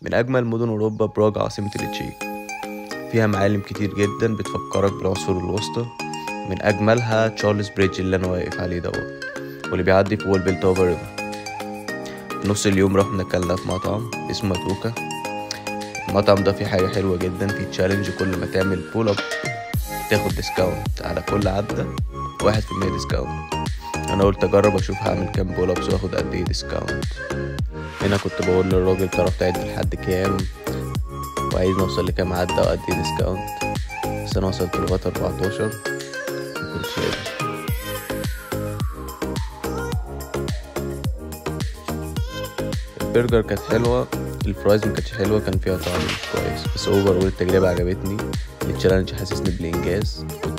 من أجمل مدن أوروبا براغ عاصمة التشيك فيها معالم كتير جدا بتفكرك بالعصور الوسطى من أجملها تشارلز بريدج اللي أنا واقف عليه دوت واللي بيعدي في وول بيلتوفر ريفر في نص اليوم رحنا أكلنا في مطعم اسمه ماتوكا المطعم ده فيه حاجة حلوة جدا فيه تشالنج كل ما تعمل بول اب تاخد ديسكاونت على كل عدة واحد في المية ديسكاونت أنا قلت أجرب أشوف هعمل كام بول أبس وآخد قد إيه ديسكاونت هنا كنت بقول للراجل تعرف تعد لحد كام وعايز نوصل لكام عدة وقد إيه ديسكاونت بس أنا وصلت لغاية أربعتاشر مكنتش قادر البرجر كانت حلوة الفرايز ما كانتش حلوة كان فيها طعم مش كويس بس اوفر اول التجربة عجبتني التشالنج حسسني بالإنجاز كنت